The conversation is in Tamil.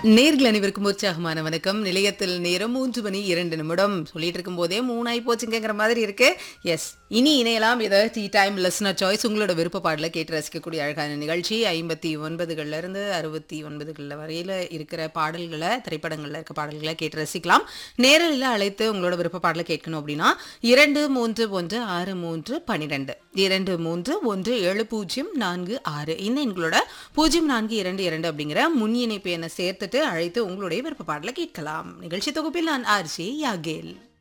நேர்கள் அனைவருக்கும் உற்சாகமான வணக்கம் நிலையத்தில் நேரம் மூன்று மணி இரண்டு நிமிடம் சொல்லிட்டு இருக்கும் போதே மூணாய் போச்சுங்கிற மாதிரி இருக்கு எஸ் இனி இணையலாம் இதை டீ டைம் லெஸ்னர் சாய்ஸ் உங்களோட விருப்ப பாடல கேட்டு ரசிக்கக்கூடிய அழகான நிகழ்ச்சி ஐம்பத்தி ஒன்பதுகள்ல இருந்து அறுபத்தி ஒன்பதுகள்ல வரையில இருக்கிற பாடல்களை திரைப்படங்கள்ல இருக்க பாடல்களை கேட்டு ரசிக்கலாம் நேரலில் அழைத்து உங்களோட விருப்ப பாடலை கேட்கணும் அப்படின்னா இரண்டு மூன்று ஒன்று ஆறு மூன்று பன்னிரெண்டு இரண்டு மூன்று ஒன்று ஏழு பூஜ்ஜியம் நான்கு ஆறு இந்த எங்களோட பூஜ்ஜியம் நான்கு இரண்டு இரண்டு அப்படிங்கிற முன் இணைப்பு என சேர்த்துட்டு அழைத்து உங்களுடைய விருப்ப பாடலை கேட்கலாம் நிகழ்ச்சி தொகுப்பில் நான் ஆர்ஜே யாகேல்